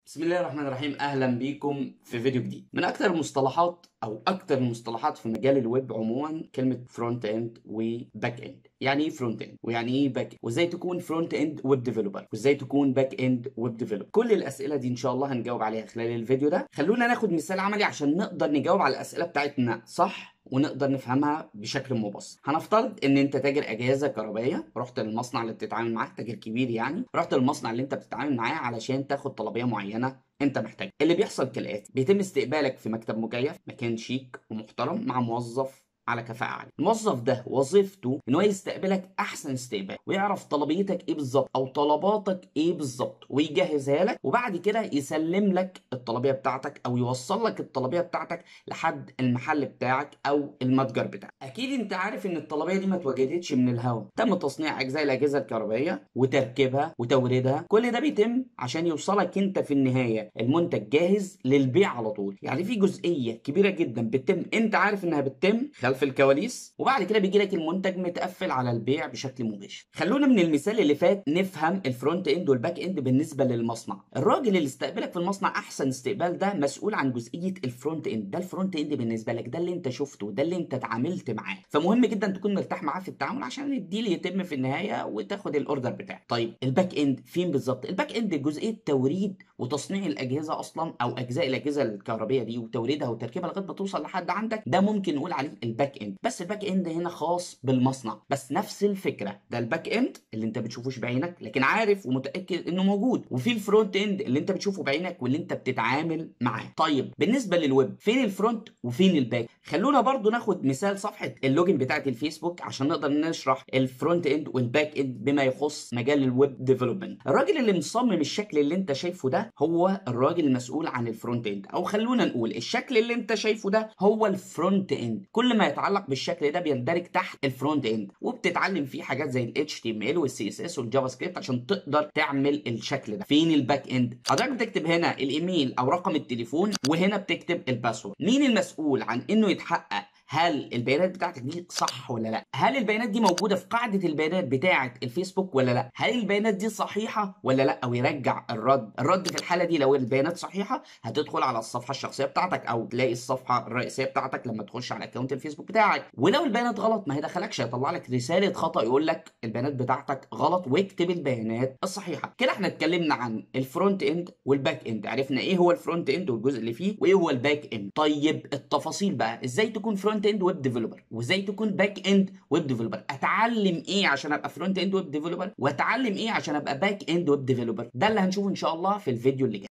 بسم الله الرحمن الرحيم اهلا بيكم في فيديو جديد من اكتر المصطلحات او اكتر المصطلحات في مجال الويب عموما كلمه فرونت اند وباك اند يعني ايه فرونت اند ويعني ايه باك وازاي تكون فرونت اند ويب ديفلوبر وازاي تكون باك اند ويب ديفلوبر كل الاسئله دي ان شاء الله هنجاوب عليها خلال الفيديو ده خلونا ناخد مثال عملي عشان نقدر نجاوب على الاسئله بتاعتنا صح ونقدر نفهمها بشكل مبسط هنفترض ان انت تاجر اجهزه كهربائيه رحت للمصنع اللي بتتعامل معاه تاجر كبير يعني رحت للمصنع اللي انت بتتعامل معاه علشان تاخد طلبيه معينه انت محتاج اللي بيحصل كالاتي بيتم استقبالك في مكتب مكيف مكان شيك ومحترم مع موظف على كفاءة عالية. الموظف ده وظيفته ان هو يستقبلك احسن استقبال ويعرف طلبيتك ايه بالظبط او طلباتك ايه بالظبط ويجهزها لك وبعد كده يسلم لك الطلبية بتاعتك او يوصل لك الطلبية بتاعتك لحد المحل بتاعك او المتجر بتاعك. اكيد انت عارف ان الطلبية دي ما اتوجدتش من الهواء، تم تصنيع اجزاء الاجهزة الكهربائية وتركيبها وتوريدها، كل ده بيتم عشان يوصلك انت في النهاية المنتج جاهز للبيع على طول. يعني في جزئية كبيرة جدا بتتم انت عارف انها بتتم خلف الكواليس وبعد كده بيجي لك المنتج متقفل على البيع بشكل مباشر خلونا من المثال اللي فات نفهم الفرونت اند والباك اند بالنسبه للمصنع الراجل اللي استقبلك في المصنع احسن استقبال ده مسؤول عن جزئيه الفرونت اند ده الفرونت اند بالنسبه لك ده اللي انت شفته ده اللي انت اتعاملت معاه فمهم جدا تكون مرتاح معاه في التعامل عشان الديل يتم في النهايه وتاخد الاوردر بتاعك طيب الباك اند فين بالظبط الباك اند جزئيه توريد وتصنيع الاجهزه اصلا او اجزاء الاجهزه الكهربائيه دي وتوريدها وتركيبها لغايه ما توصل لحد عندك ده ممكن نقول عليه الباك اند بس الباك اند هنا خاص بالمصنع بس نفس الفكره ده الباك اند اللي انت بتشوفوش بعينك لكن عارف ومتاكد انه موجود وفي الفرونت اند اللي انت بتشوفه بعينك واللي انت بتتعامل معاه طيب بالنسبه للويب فين الفرونت وفين الباك خلونا برضو ناخد مثال صفحه اللوجن بتاعه الفيسبوك عشان نقدر نشرح الفرونت اند والباك اند بما يخص مجال الويب ديفلوبمنت الراجل اللي مصمم الشكل اللي انت شايفه ده هو الراجل المسؤول عن الفرونت اند او خلونا نقول الشكل اللي انت شايفه ده هو الفرونت اند كل ما يتعلق بالشكل ده بيندرج تحت الفرونت اند وبتتعلم فيه حاجات زي ال HTML وال CSS والجافا سكريبت عشان تقدر تعمل الشكل ده فين الباك اند حضرتك بتكتب هنا الايميل او رقم التليفون وهنا بتكتب الباسورد مين المسؤول عن انه يتحقق هل البيانات بتاعتك دي صح ولا لا هل البيانات دي موجوده في قاعده البيانات بتاعه الفيسبوك ولا لا هل البيانات دي صحيحه ولا لا او يرجع الرد الرد في الحاله دي لو البيانات صحيحه هتدخل على الصفحه الشخصيه بتاعتك او تلاقي الصفحه الرئيسيه بتاعتك لما تخش على اكونت الفيسبوك بتاعك ولو البيانات غلط ما هيدخلكش هيطلع لك رساله خطا يقول لك البيانات بتاعتك غلط واكتب البيانات الصحيحه كده احنا اتكلمنا عن الفرونت اند والباك اند عرفنا ايه هو الفرونت اند والجزء اللي فيه وايه هو الباك اند طيب التفاصيل بقى ازاي تكون فرونت اند ويب ديفلوبر وازاي تكون باك اند ويب ديفلوبر اتعلم ايه عشان ابقى فرونت اند ويب ديفلوبر واتعلم ايه عشان ابقى باك اند ويب ديفلوبر ده اللي هنشوفه ان شاء الله في الفيديو اللي جاي